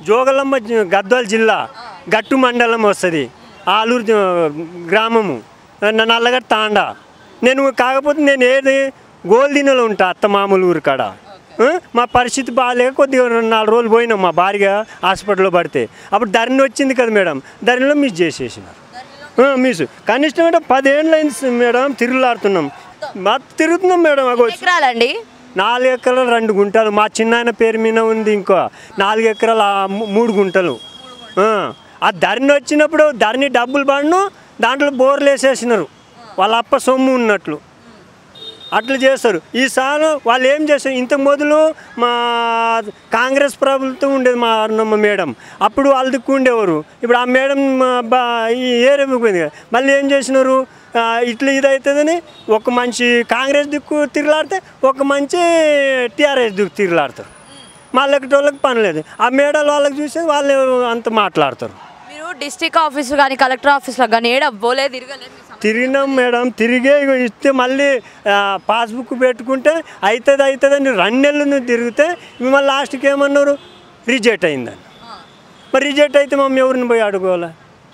జోగలమ్మ జ- గద్వాల జిల్లా గట్టు మండలం వస్తుంది ఆలూరు జ- గ్రామము న- నల్లగట్ట తాండా నేను కాకపోతే నేను ఏది గోల్దినలో ఉంటా అత్త మామూలు ఊరు కాడ ఆ? మా పరిస్థితి బాగాలేక కొద్దిగా రెండు నాలుగు రోజులు పోయినాం మా భార్య హాస్పిటల్లో పడితే అప్పుడు ధరణి వచ్చింది కదా మేడం ధరణిలో మిస్ చేసేసినారు ఆ, మిస్ కనిష్టం అంటే పదేళ్ళు అయింది మేడం తిరుగులాడుతున్నాం మా తిరుగుతున్నాం మేడం అగో ఎకరాలండి నాలుగు ఎకరాలు రెండు గుంటలు మా చిన్నాయన పేరు మీద ఉంది ఇంకో నాలుగు ఎకరాలు ఆ మూ- మూడు గుంటలు ఆ, ఆ ధరణి వచ్చినప్పుడు ధరణి డబ్బులు పడను దాంట్లో బోర్లు వేసేసినారు వాళ్ళ అప్ప సొమ్ము ఉన్నట్లు అట్లా చేస్తారు ఈసారి వాళ్ళు ఏం చేస్తారు ఇంతకు మొదలు మా కాంగ్రెస్ ప్రభుత్వం ఉండేది మా అన్నమ్మ మేడం అప్పుడు వాళ్ళ దిక్కు ఉండేవారు ఇప్పుడు ఆ మేడం మా బా ఈ ఏరియా పోయింది కదా మళ్ళీ ఏం చేసినారు ఆ, ఇట్లా ఇది అవుతుందని ఒక మంచి కాంగ్రెస్ దిక్కు తిరుగులాడితే ఒక మంచి టీఆర్ఎస్ దిక్కు తిరుగులాడతారు మళ్ళీ వాళ్ళకి పని లేదు ఆ మేడాలు వాళ్ళకి చూసి వాళ్ళు అంత మాట్లాడతారు మీరు డిస్టిక్ ఆఫీస్ కానీ కలెక్టర్ ఆఫీస్లో కానీ ఏడ పోలే తిరగలేదు మీ సమస్య- తిరిగినాం మేడం తిరిగే ఇగో ఇస్తే మళ్ళీ ఆ, పాస్బుక్ పెట్టుకుంటే అవుతుంది అవుతుంది అని రెండు నెలలు నువ్వు తిరిగితే మళ్ళీ లాస్ట్కి ఏమన్నారు రిజెక్ట్ అయిందని మరి రిజెక్ట్ అయితే మమ్మీ ఎవరిని పోయి అడుకోవాలి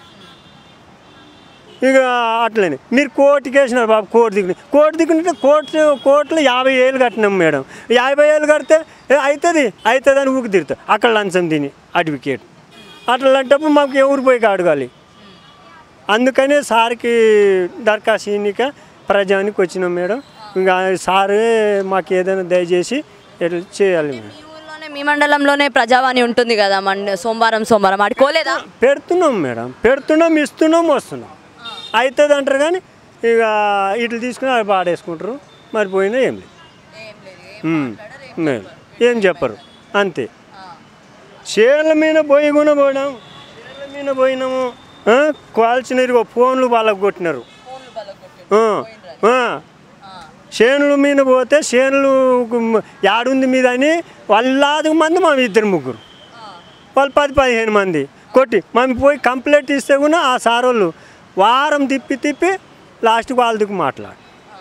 ఇక అట్లనే మీరు కోర్టుకి వేసినారు బాబు కోర్టు దిగు కోర్టు దిగుంటే కోర్టు కోర్టులో యాభై ఏళ్ళు కట్టినాం మేడం యాభై ఏళ్ళు కడితే "ఏ, అవుతుంది అవుతుంది అని ఊకి తిరుగుతాం అక్కడ లంచం తిని అడ్వకేట్ అట్లాంటప్పుడు మాకు ఎవరు పోయి అడగాలి అందుకనే సార్కి దరఖాస్తు ఇన్నిక ప్రజానికి వచ్చినాం మేడం ఇంకా సారే మాకు ఏదైనా దయచేసి ఇట్లా చేయాలి మేడం మీ ఊర్లోనే మీ మండలంలోనే ప్రజావాణి ఉంటుంది కదా మండ సోమవారం సోమవారం ఆడి కోలేదా పెడుతున్నాం మేడం పెడుతున్నాం ఇస్తున్నాం వస్తున్నాం అవుతుంది అంటారు కానీ ఇక ఇట్లా తీసుకుని అవి పాడేసుకుంటారు మరి పోయినా ఏం లేదు ఉమ్, లేదు. ఏం చెప్పరు అంతే చీరల మీద పోయి కూడా పోయినాం చీరల మీద పోయినాము ఆ, కాల్చినారు ఇగో ఫోన్లు వాళ్ళకు కొట్టినారు ఆ, ఆ. చేనుల మీద పోతే చేనులు యాడుంది మీద అని వాళ్ళాది మంది మా ఇద్దరు ముగ్గురు వాళ్ళు పది పదిహేను మంది కొట్టి మేము పోయి కంప్లైంట్ ఇస్తే కూడా ఆ సార్ వాళ్ళు వారం తిప్పి తిప్పి లాస్ట్కి వాళ్ళకి మాట్లాడు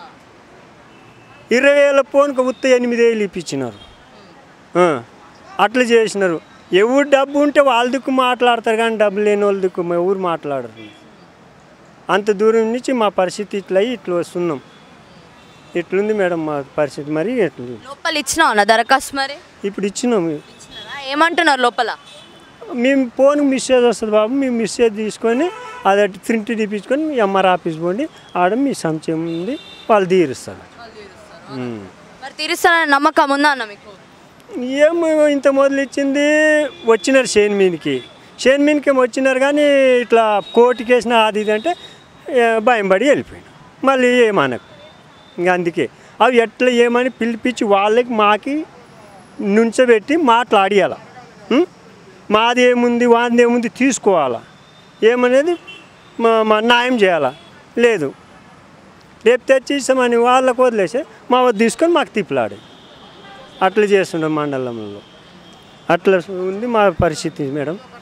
ఇరవై వేల ఫోన్కి ఉత్త ఎనిమిది వేలు ఇప్పించినారు ఆ, అట్లా చేసినారు ఎవరు డబ్బు ఉంటే వాళ్ళ దిక్కు మాట్లాడతారు కానీ డబ్బు లేని వాళ్ళ దిక్కు ఎవరు మాట్లాడరు అంత దూరం నుంచి మా పరిస్థితి ఇట్లా అయ్యి ఇట్లా వస్తున్నాం ఇట్లుంది మేడం మా పరిస్థితి మరి ఎట్లుంది లోపల ఇచ్చినావు నా దరఖాస్తు మరి ఇప్పుడు ఇచ్చినాం ఇచ్చినారా? ఏమంటున్నారు లోపల మేము ఫోన్కి మెసేజ్ వస్తుంది బాబు మేము మెసేజ్ తీసుకొని అది ప్రింట్ తీపించుకొని ఎంఆర్ ఆఫీస్ పోండి ఆడ మీ సంశయం ఉంది వాళ్ళు తీరుస్తారు ఉమ్. మరి తీరుస్తానని నమ్మకం ఉందా అన్న మీకు ఏమో ఇంత మొదలు ఇచ్చింది వచ్చినారు షేన్ మీదకి షేన్ మీదకి ఏమో వచ్చినారు కానీ ఇట్లా కోర్టుకి వేసిన అది ఇది అంటే ఏ, భయం పడి వెళ్ళిపోయినా మళ్ళీ ఏమనకు ఇంకా అందుకే అవి ఎట్లా ఏమని పిలిపించి వాళ్ళకి మాకి నుంచోబెట్టి మాట్లాడియాల ఉం? మాది ఏముంది వాది ఏముంది తీసుకోవాలా ఏమనేది మా మా న్యాయం చేయాలా లేదు రేపు తెచ్చి ఇస్తామని వాళ్ళకు వదిలేసి మా వద్ద తీసుకొని మాకు తిప్పలాడే అట్లా చేస్తుండే మండలంలో అట్లా ఉంది మా పరిస్థితి మేడం